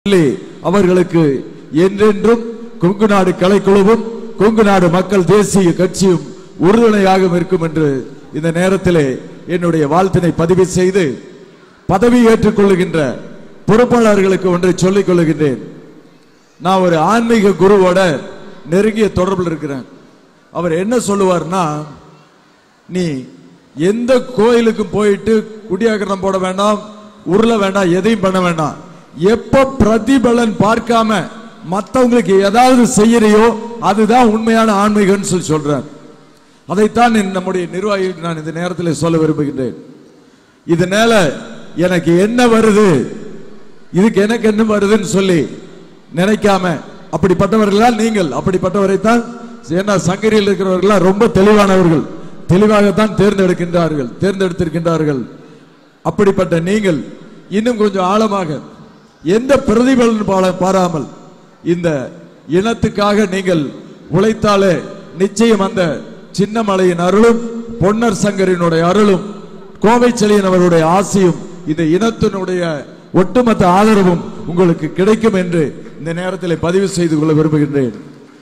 சொல்லி அவர்களுக்கு என்றென்றும் கொங்கு நாடு கலைக்குழுவும் கொங்கு நாடு மக்கள் தேசிய கட்சியும் உறுதுணையாக இருக்கும் என்று இந்த நேரத்திலே என்னுடைய வாழ்த்தினை பதிவு செய்து பதவி ஏற்றுக்கொள்ளுகின்ற பொறுப்பாளர்களுக்கு ஒன்றை சொல்லிக் கொள்ளுகின்றேன் நான் ஒரு ஆன்மீக குருவோட நெருங்கிய தொடர்பில் இருக்கிறேன் அவர் என்ன சொல்லுவார்னா நீ எந்த கோயிலுக்கும் போயிட்டு குடியாக்கரணம் போட வேண்டாம் உருள வேண்டாம் எதையும் பண்ண வேண்டாம் எப்ப பிரதிபலன் பார்க்காம மத்தவங்களுக்கு ஏதாவது செய்யறியோ அதுதான் உண்மையான ஆன்மீகம்னு சொல்லி சொல்றேன் அதைத்தான் இந்த நம்முடைய நிர்வாகிகளுக்கு நான் இந்த நேரத்தில் சொல்ல விரும்புகின்றேன் இதனால எனக்கு என்ன வருது இதுக்கு எனக்கு என்ன வருதுன்னு சொல்லி நினைக்காம அப்படிப்பட்டவர்களா நீங்கள் அப்படிப்பட்டவரைத்தான் ஏன்னா சங்கரியில் இருக்கிறவர்களா ரொம்ப தெளிவானவர்கள் தெளிவாகத்தான் தேர்ந்தெடுக்கின்றார்கள் தேர்ந்தெடுத்திருக்கின்றார்கள் அப்படிப்பட்ட நீங்கள் இன்னும் கொஞ்சம் ஆழமாக எந்த பிரதிபலன் பால- பாராமல் இந்த இனத்துக்காக நீங்கள் உழைத்தாலே நிச்சயம் அந்த சின்னமலையின் அருளும் பொன்னர் சங்கரினுடைய அருளும் கோவை செழியன் அவருடைய ஆசையும் இந்த இனத்தினுடைய ஒட்டுமொத்த ஆதரவும் உங்களுக்கு கிடைக்கும் என்று இந்த நேரத்தில் பதிவு செய்து கொள்ள விரும்புகின்றேன்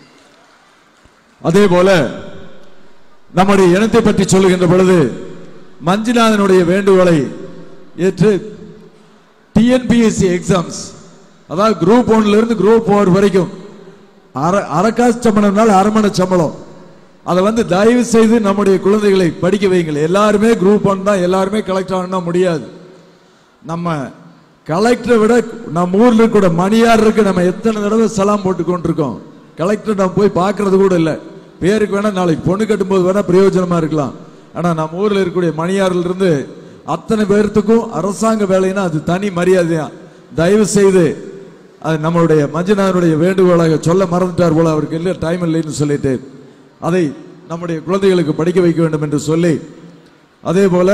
அதே போல நம்முடைய இனத்தை பற்றி சொல்லுகின்ற பொழுது மஞ்சுநாதனுடைய வேண்டுகோளை ஏற்று டிஎன்பிஎஸ்சி எக்ஸாம்ஸ் அதாவது குரூப் ஒன்ல இருந்து குரூப் ஃபோர் வரைக்கும் அரை அரைக்காசு சம்பளம்னால அரமண சம்பளம் அதை வந்து தயவு செய்து நம்முடைய குழந்தைகளை படிக்க வைங்கள் எல்லாருமே குரூப் ஒன் தான் எல்லாருமே கலெக்டர் ஆகணும்னா முடியாது நம்ம கலெக்டரை விட நம்ம ஊர்ல கூட மணியார் இருக்கு நம்ம எத்தனை தடவை சலாம் போட்டு கொண்டிருக்கோம் கலெக்டர் நம்ம போய் பார்க்கறது கூட இல்லை பேருக்கு வேணா நாளைக்கு பொண்ணு கட்டும்போது வேணா பிரயோஜனமா இருக்கலாம் ஆனா நம்ம ஊர்ல இருக்கக்கூடிய மணியார்ல இருந்து அத்தனை பேர்த்துக்கும் அரசாங்க வேலைன்னா அது தனி மரியாதையா தயவு செய்து அது நம்மளுடைய மஞ்சுநாதனுடைய வேண்டுகோளாக சொல்ல மறந்துட்டார் போல அவருக்கு இல்லை டைம் இல்லைன்னு சொல்லிட்டு அதை நம்முடைய குழந்தைகளுக்கு படிக்க வைக்க வேண்டும் என்று சொல்லி அதே போல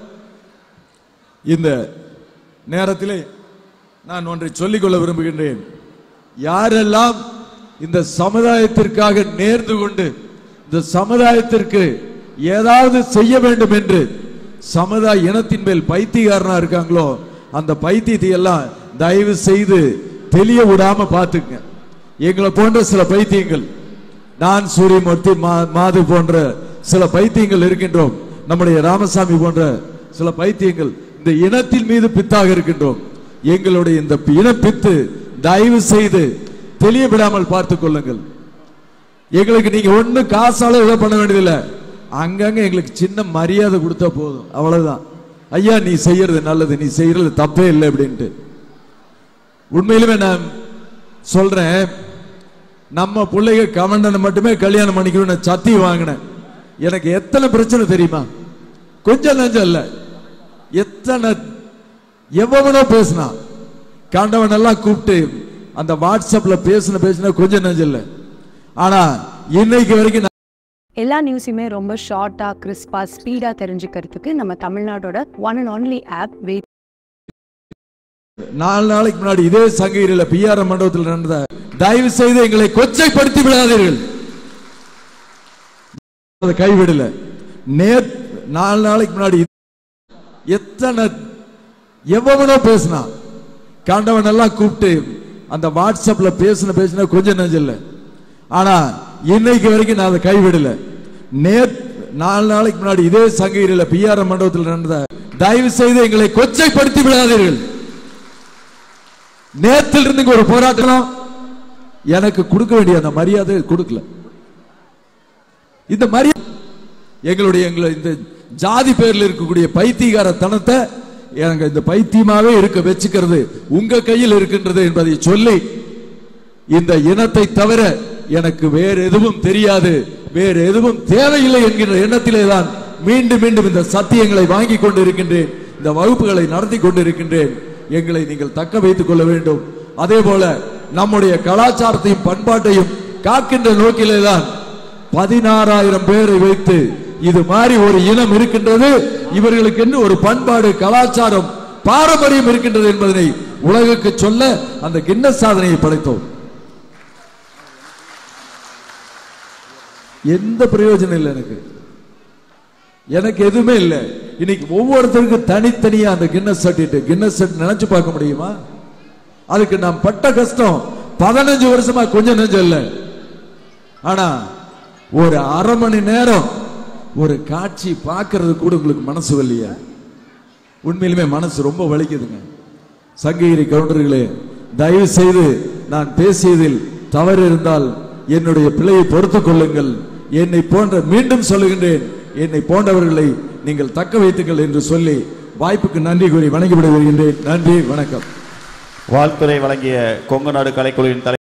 இந்த நேரத்திலே நான் ஒன்றை சொல்லிக்கொள்ள விரும்புகின்றேன் யாரெல்லாம் இந்த சமுதாயத்திற்காக நேர்ந்து கொண்டு இந்த சமுதாயத்திற்கு ஏதாவது செய்ய வேண்டும் என்று சமுதாய இனத்தின் மேல் பைத்தியக்காரனா இருக்காங்களோ அந்த பைத்தியத்தை எல்லாம் தயவு செய்து தெளிய விடாம பார்த்துங்க எங்களை போன்ற சில பைத்தியங்கள் நான் சூரியமூர்த்தி மா- மாது போன்ற சில பைத்தியங்கள் இருக்கின்றோம் நம்முடைய ராமசாமி போன்ற சில பைத்தியங்கள் இந்த இனத்தின் மீது பித்தாக இருக்கின்றோம் எங்களுடைய இந்த இனப்பித்து தயவு செய்து தெளிய விடாமல் பார்த்துக் கொள்ளுங்கள் எங்களுக்கு நீங்க ஒண்ணு காசால இதை பண்ண வேண்டியதில்லை அங்கங்க எங்களுக்கு சின்ன மரியாதை கொடுத்தா போதும் அவ்வளவுதான் ஐயா நீ செய்யறது நல்லது நீ செய்யறது தப்பே இல்லை அப்படின்ட்டு உண்மையிலுமே நான் சொல்றேன் நம்ம பிள்ளைங்க கவர்னனை மட்டுமே கல்யாணம் பண்ணிக்கணும்னு சத்தி வாங்கினேன் எனக்கு எத்தனை பிரச்சனை தெரியுமா கொஞ்சம் நஞ்சம் இல்ல எத்தனை எவ்வளோ பேசினா கண்டவன் எல்லாம் கூப்பிட்டு அந்த வாட்ஸ்அப்ல பேசின பேசின கொஞ்சம் நஞ்சம் இல்ல ஆனா இன்னைக்கு வரைக்கும் நான் எல்லா நியூஸுமே ரொம்ப ஷார்ட்டாக கிறிஸ்பாக ஸ்பீடாக தெரிஞ்சுக்கிறதுக்கு நம்ம தமிழ்நாடோட one and only app wait நாலு நாளைக்கு முன்னாடி இதே சங்ககிரியில பிஆர் மண்டபத்தில் நடந்த தயவு செய்து எங்களை கொச்சைப்படுத்தி விடாதீர்கள் அதை கைவிடல நே நாலு நாளைக்கு முன்னாடி எத்தனை எவ்வளோ பேசினா கண்டவன் எல்லாம் கூப்பிட்டு அந்த வாட்ஸ்அப்ல பேசின பேசின கொஞ்சம் நெஞ்சில்ல ஆனா இன்னைக்கு வரைக்கும் நான் அதை கைவிடல நே நாலு நாளைக்கு முன்னாடி இதே சங்ககிரியில பிஆர் மண்டபத்தில் நடந்த தயவு செய்து எங்களை கொச்சைப்படுத்தி விடாதீர்கள் நேத்துல இருந்து இங்க ஒரு போராட்டம் எனக்கு கொடுக்க வேண்டிய அந்த மரியாதை கொடுக்கல இந்த மரியாதை எங்களுடைய எங்களை இந்த ஜாதி பேர்ல இருக்கக்கூடிய பைத்தியகார தனத்தை எனக்கு இந்த பைத்தியமாவே இருக்க வச்சுக்கிறது உங்க கையில் இருக்கின்றது என்பதை சொல்லி இந்த இனத்தை தவிர எனக்கு வேறு எதுவும் தெரியாது வேறு எதுவும் தேவையில்லை என்கின்ற எண்ணத்திலே தான் மீண்டும் மீண்டும் இந்த சத்தியங்களை வாங்கி கொண்டு இருக்கின்றேன் இந்த வகுப்புகளை நடத்தி கொண்டு இருக்கின்றேன் எங்களை நீங்கள் தக்க வைத்துக் கொள்ள வேண்டும் அதே போல நம்முடைய கலாச்சாரத்தையும் பண்பாட்டையும் காக்கின்ற நோக்கிலே தான் பதினாறாயிரம் பேரை வைத்து இது மாதிரி ஒரு இனம் இருக்கின்றது இவர்களுக்கு என்று ஒரு பண்பாடு கலாச்சாரம் பாரம்பரியம் இருக்கின்றது என்பதனை உலகுக்கு சொல்ல அந்த கின்னஸ் சாதனையை படைத்தோம் எந்த பிரயோஜனம் இல்லை எனக்கு எனக்கு எதுவுமே இல்லை இன்னைக்கு ஒவ்வொருத்தருக்கும் தனித்தனியா அந்த கின்னஸ் சர்டிஃபிகேட் கின்னஸ் சர்ட் நினைச்சு பார்க்க முடியுமா அதுக்கு நாம் பட்ட கஷ்டம் பதினஞ்சு வருஷமா கொஞ்சம் நெஞ்சம் இல்ல ஆனா ஒரு அரை மணி நேரம் ஒரு காட்சி பார்க்கிறது கூட உங்களுக்கு மனசு வரலையா உண்மையிலுமே மனசு ரொம்ப வலிக்குதுங்க சங்ககிரி கவுண்டர்களே தயவு செய்து நான் பேசியதில் தவறு இருந்தால் என்னுடைய பிழையை பொறுத்துக் கொள்ளுங்கள் என்னை போன்ற மீண்டும் சொல்லுகின்றேன் என்னை போன்றவர்களை நீங்கள் தக்க வைத்துங்கள் என்று சொல்லி வாய்ப்புக்கு நன்றி கூறி வணங்கி விட வருகின்றேன் நன்றி வணக்கம் வாழ்த்துறை வழங்கிய கொங்கு நாடு கலைக்குழுவின் தலை